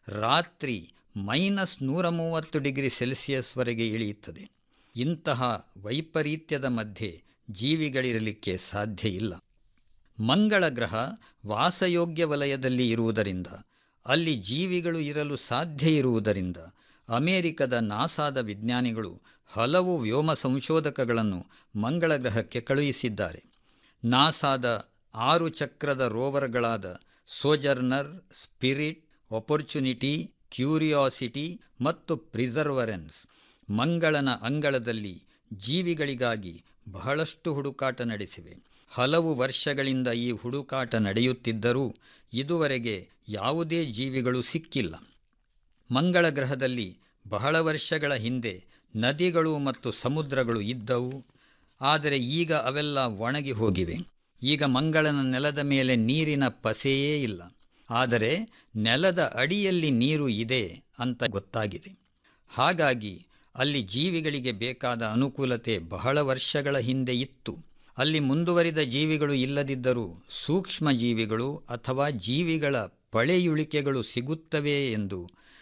ರಾತ್ರಿ ಮೈನಸ್ ನೂರ ಮೂವತ್ತು ಡಿಗ್ರಿ ಸೆಲ್ಸಿಯಸ್ವರೆಗೆ ಇಳಿಯುತ್ತದೆ ಇಂತಹ ವೈಪರೀತ್ಯದ ಮಧ್ಯೆ ಜೀವಿಗಳಿರಲಿಕ್ಕೆ ಸಾಧ್ಯ ಇಲ್ಲ ಮಂಗಳ ಗ್ರಹ ವಾಸಯೋಗ್ಯ ವಲಯದಲ್ಲಿ ಇರುವುದರಿಂದ ಅಲ್ಲಿ ಜೀವಿಗಳು ಇರಲು ಸಾಧ್ಯ ಇರುವುದರಿಂದ ಅಮೆರಿಕದ ನಾಸಾದ ವಿಜ್ಞಾನಿಗಳು ಹಲವು ವ್ಯೋಮ ಸಂಶೋಧಕಗಳನ್ನು ಮಂಗಳ ಗ್ರಹಕ್ಕೆ ಕಳುಹಿಸಿದ್ದಾರೆ ನಾಸಾದ ಆರು ಚಕ್ರದ ರೋವರ್ಗಳಾದ ಸೋಜರ್ನರ್ ಸ್ಪಿರಿಟ್ ಒಪರ್ಚುನಿಟಿ ಕ್ಯೂರಿಯಾಸಿಟಿ ಮತ್ತು ಪ್ರಿಸರ್ವರೆನ್ಸ್ ಮಂಗಳನ ಅಂಗಳದಲ್ಲಿ ಜೀವಿಗಳಿಗಾಗಿ ಬಹಳಷ್ಟು ಹುಡುಕಾಟ ನಡೆಸಿವೆ ಹಲವು ವರ್ಷಗಳಿಂದ ಈ ಹುಡುಕಾಟ ನಡೆಯುತ್ತಿದ್ದರೂ ಇದುವರೆಗೆ ಯಾವುದೇ ಜೀವಿಗಳು ಸಿಕ್ಕಿಲ್ಲ ಮಂಗಳ ಗ್ರಹದಲ್ಲಿ ಬಹಳ ವರ್ಷಗಳ ಹಿಂದೆ ನದಿಗಳು ಮತ್ತು ಸಮುದ್ರಗಳು ಇದ್ದವು ಆದರೆ ಈಗ ಅವೆಲ್ಲ ಒಣಗಿ ಹೋಗಿವೆ ಈಗ ಮಂಗಳನ ನೆಲದ ಮೇಲೆ ನೀರಿನ ಪಸೆಯೇ ಇಲ್ಲ ಆದರೆ ನೆಲದ ಅಡಿಯಲ್ಲಿ ನೀರು ಇದೆ ಅಂತ ಗೊತ್ತಾಗಿದೆ ಹಾಗಾಗಿ ಅಲ್ಲಿ ಜೀವಿಗಳಿಗೆ ಬೇಕಾದ ಅನುಕೂಲತೆ ಬಹಳ ವರ್ಷಗಳ ಹಿಂದೆ ಇತ್ತು ಅಲ್ಲಿ ಮುಂದುವರಿದ ಜೀವಿಗಳು ಇಲ್ಲದಿದ್ದರೂ ಸೂಕ್ಷ್ಮ ಜೀವಿಗಳು ಅಥವಾ ಜೀವಿಗಳ ಪಳೆಯುಳಿಕೆಗಳು ಸಿಗುತ್ತವೆ ಎಂದು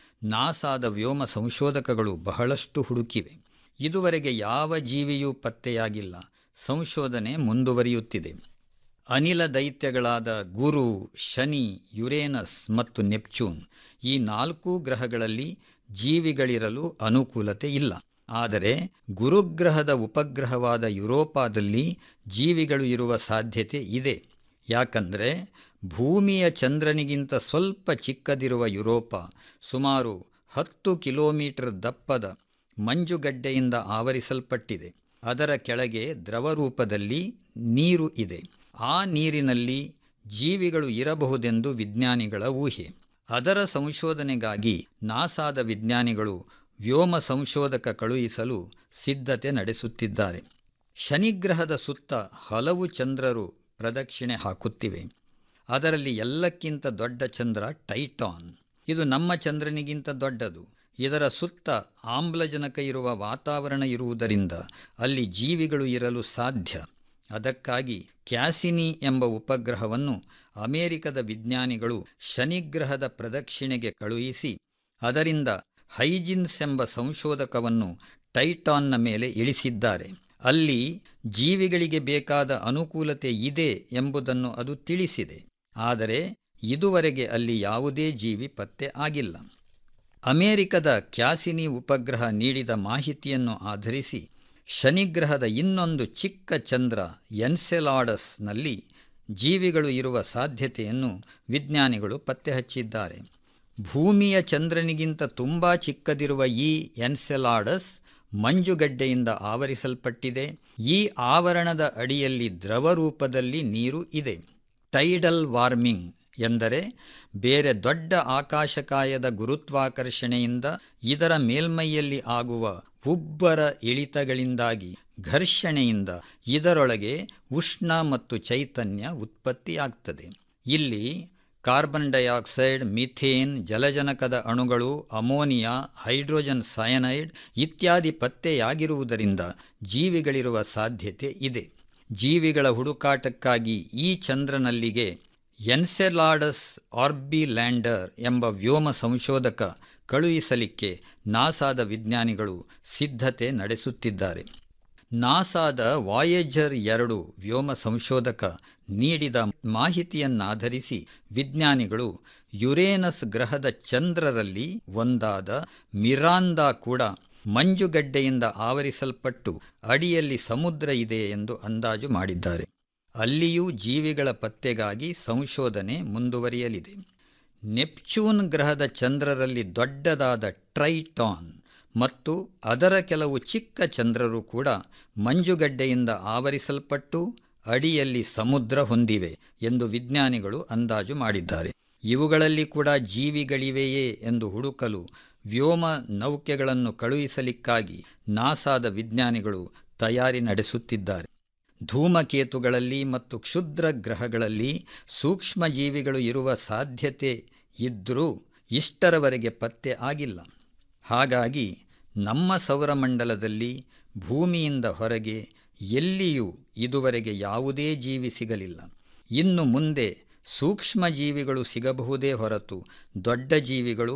ನಾಸಾದ ವ್ಯೋಮ ಸಂಶೋಧಕಗಳು ಬಹಳಷ್ಟು ಹುಡುಕಿವೆ ಇದುವರೆಗೆ ಯಾವ ಜೀವಿಯೂ ಪತ್ತೆಯಾಗಿಲ್ಲ ಸಂಶೋಧನೆ ಮುಂದುವರಿಯುತ್ತಿದೆ ಅನಿಲ ದೈತ್ಯಗಳಾದ ಗುರು ಶನಿ ಯುರೇನಸ್ ಮತ್ತು ನೆಪ್ಚೂನ್ ಈ ನಾಲ್ಕೂ ಗ್ರಹಗಳಲ್ಲಿ ಜೀವಿಗಳಿರಲು ಅನುಕೂಲತೆ ಇಲ್ಲ ಆದರೆ ಗುರುಗ್ರಹದ ಉಪಗ್ರಹವಾದ ಯುರೋಪಾದಲ್ಲಿ ಜೀವಿಗಳು ಇರುವ ಸಾಧ್ಯತೆ ಇದೆ ಯಾಕಂದರೆ ಭೂಮಿಯ ಚಂದ್ರನಿಗಿಂತ ಸ್ವಲ್ಪ ಚಿಕ್ಕದಿರುವ ಯುರೋಪ ಸುಮಾರು ಹತ್ತು ಕಿಲೋಮೀಟರ್ ದಪ್ಪದ ಮಂಜುಗಡ್ಡೆಯಿಂದ ಆವರಿಸಲ್ಪಟ್ಟಿದೆ ಅದರ ಕೆಳಗೆ ದ್ರವರೂಪದಲ್ಲಿ ನೀರು ಇದೆ ಆ ನೀರಿನಲ್ಲಿ ಜೀವಿಗಳು ಇರಬಹುದೆಂದು ವಿಜ್ಞಾನಿಗಳ ಊಹೆ ಅದರ ಸಂಶೋಧನೆಗಾಗಿ ನಾಸಾದ ವಿಜ್ಞಾನಿಗಳು ವ್ಯೋಮ ಸಂಶೋಧಕ ಕಳುಹಿಸಲು ಸಿದ್ಧತೆ ನಡೆಸುತ್ತಿದ್ದಾರೆ ಶನಿಗ್ರಹದ ಸುತ್ತ ಹಲವು ಚಂದ್ರರು ಪ್ರದಕ್ಷಿಣೆ ಹಾಕುತ್ತಿವೆ ಅದರಲ್ಲಿ ಎಲ್ಲಕ್ಕಿಂತ ದೊಡ್ಡ ಚಂದ್ರ ಟೈಟಾನ್ ಇದು ನಮ್ಮ ಚಂದ್ರನಿಗಿಂತ ದೊಡ್ಡದು ಇದರ ಸುತ್ತ ಆಮ್ಲಜನಕ ಇರುವ ವಾತಾವರಣ ಇರುವುದರಿಂದ ಅಲ್ಲಿ ಜೀವಿಗಳು ಇರಲು ಸಾಧ್ಯ ಅದಕ್ಕಾಗಿ ಕ್ಯಾಸಿನಿ ಎಂಬ ಉಪಗ್ರಹವನ್ನು ಅಮೆರಿಕದ ವಿಜ್ಞಾನಿಗಳು ಶನಿಗ್ರಹದ ಪ್ರದಕ್ಷಿಣೆಗೆ ಕಳುಹಿಸಿ ಅದರಿಂದ ಹೈಜಿನ್ಸ್ ಎಂಬ ಸಂಶೋಧಕವನ್ನು ಟೈಟಾನ್ನ ಮೇಲೆ ಇಳಿಸಿದ್ದಾರೆ ಅಲ್ಲಿ ಜೀವಿಗಳಿಗೆ ಬೇಕಾದ ಅನುಕೂಲತೆ ಇದೆ ಎಂಬುದನ್ನು ಅದು ತಿಳಿಸಿದೆ ಆದರೆ ಇದುವರೆಗೆ ಅಲ್ಲಿ ಯಾವುದೇ ಜೀವಿ ಪತ್ತೆ ಆಗಿಲ್ಲ ಅಮೆರಿಕದ ಕ್ಯಾಸಿನಿ ಉಪಗ್ರಹ ನೀಡಿದ ಮಾಹಿತಿಯನ್ನು ಆಧರಿಸಿ ಶನಿಗ್ರಹದ ಇನ್ನೊಂದು ಚಿಕ್ಕ ಚಂದ್ರ ಎನ್ಸೆಲಾಡಸ್ನಲ್ಲಿ ಜೀವಿಗಳು ಇರುವ ಸಾಧ್ಯತೆಯನ್ನು ವಿಜ್ಞಾನಿಗಳು ಪತ್ತೆ ಹಚ್ಚಿದ್ದಾರೆ ಭೂಮಿಯ ಚಂದ್ರನಿಗಿಂತ ತುಂಬ ಚಿಕ್ಕದಿರುವ ಈ ಎನ್ಸೆಲಾಡಸ್ ಮಂಜುಗಡ್ಡೆಯಿಂದ ಆವರಿಸಲ್ಪಟ್ಟಿದೆ ಈ ಆವರಣದ ಅಡಿಯಲ್ಲಿ ದ್ರವ ರೂಪದಲ್ಲಿ ನೀರು ಇದೆ ಟೈಡಲ್ ವಾರ್ಮಿಂಗ್ ಎಂದರೆ ಬೇರೆ ದೊಡ್ಡ ಆಕಾಶಕಾಯದ ಗುರುತ್ವಾಕರ್ಷಣೆಯಿಂದ ಇದರ ಮೇಲ್ಮೈಯಲ್ಲಿ ಆಗುವ ಉಬ್ಬರ ಇಳಿತಗಳಿಂದಾಗಿ ಘರ್ಷಣೆಯಿಂದ ಇದರೊಳಗೆ ಉಷ್ಣ ಮತ್ತು ಚೈತನ್ಯ ಉತ್ಪತ್ತಿಯಾಗ್ತದೆ ಇಲ್ಲಿ ಕಾರ್ಬನ್ ಡೈಆಕ್ಸೈಡ್ ಮಿಥೇನ್ ಜಲಜನಕದ ಅಣುಗಳು ಅಮೋನಿಯಾ ಹೈಡ್ರೋಜನ್ ಸಯನೈಡ್ ಇತ್ಯಾದಿ ಪತ್ತೆಯಾಗಿರುವುದರಿಂದ ಜೀವಿಗಳಿರುವ ಸಾಧ್ಯತೆ ಇದೆ ಜೀವಿಗಳ ಹುಡುಕಾಟಕ್ಕಾಗಿ ಈ ಚಂದ್ರನಲ್ಲಿಗೆ ಎನ್ಸೆಲಾಡಸ್ ಆರ್ಬಿ ಲ್ಯಾಂಡರ್ ಎಂಬ ವ್ಯೋಮ ಸಂಶೋಧಕ ಕಳುಹಿಸಲಿಕ್ಕೆ ನಾಸಾದ ವಿಜ್ಞಾನಿಗಳು ಸಿದ್ಧತೆ ನಡೆಸುತ್ತಿದ್ದಾರೆ ನಾಸಾದ ವಾಯೇಜರ್ ಎರಡು ವ್ಯೋಮ ಸಂಶೋಧಕ ನೀಡಿದ ಮಾಹಿತಿಯನ್ನಾಧರಿಸಿ ವಿಜ್ಞಾನಿಗಳು ಯುರೇನಸ್ ಗ್ರಹದ ಚಂದ್ರರಲ್ಲಿ ಒಂದಾದ ಮಿರಾಂದಾ ಕೂಡ ಮಂಜುಗಡ್ಡೆಯಿಂದ ಆವರಿಸಲ್ಪಟ್ಟು ಅಡಿಯಲ್ಲಿ ಸಮುದ್ರ ಇದೆ ಎಂದು ಅಂದಾಜು ಮಾಡಿದ್ದಾರೆ ಅಲ್ಲಿಯೂ ಜೀವಿಗಳ ಪತ್ತೆಗಾಗಿ ಸಂಶೋಧನೆ ಮುಂದುವರಿಯಲಿದೆ ನೆಪ್ಚೂನ್ ಗ್ರಹದ ಚಂದ್ರರಲ್ಲಿ ದೊಡ್ಡದಾದ ಟ್ರೈಟಾನ್ ಮತ್ತು ಅದರ ಕೆಲವು ಚಿಕ್ಕ ಚಂದ್ರರು ಕೂಡ ಮಂಜುಗಡ್ಡೆಯಿಂದ ಆವರಿಸಲ್ಪಟ್ಟು ಅಡಿಯಲ್ಲಿ ಸಮುದ್ರ ಹೊಂದಿವೆ ಎಂದು ವಿಜ್ಞಾನಿಗಳು ಅಂದಾಜು ಮಾಡಿದ್ದಾರೆ ಇವುಗಳಲ್ಲಿ ಕೂಡ ಜೀವಿಗಳಿವೆಯೇ ಎಂದು ಹುಡುಕಲು ವ್ಯೋಮ ನೌಕೆಗಳನ್ನು ಕಳುಹಿಸಲಿಕ್ಕಾಗಿ ನಾಸಾದ ವಿಜ್ಞಾನಿಗಳು ತಯಾರಿ ನಡೆಸುತ್ತಿದ್ದಾರೆ ಧೂಮಕೇತುಗಳಲ್ಲಿ ಮತ್ತು ಕ್ಷುದ್ರ ಗ್ರಹಗಳಲ್ಲಿ ಸೂಕ್ಷ್ಮ ಜೀವಿಗಳು ಇರುವ ಸಾಧ್ಯತೆ ಇದ್ದರೂ ಇಷ್ಟರವರೆಗೆ ಪತ್ತೆ ಆಗಿಲ್ಲ ಹಾಗಾಗಿ ನಮ್ಮ ಸೌರಮಂಡಲದಲ್ಲಿ ಭೂಮಿಯಿಂದ ಹೊರಗೆ ಎಲ್ಲಿಯೂ ಇದುವರೆಗೆ ಯಾವುದೇ ಜೀವಿ ಸಿಗಲಿಲ್ಲ ಇನ್ನು ಮುಂದೆ ಸೂಕ್ಷ್ಮ ಜೀವಿಗಳು ಸಿಗಬಹುದೇ ಹೊರತು ದೊಡ್ಡ ಜೀವಿಗಳು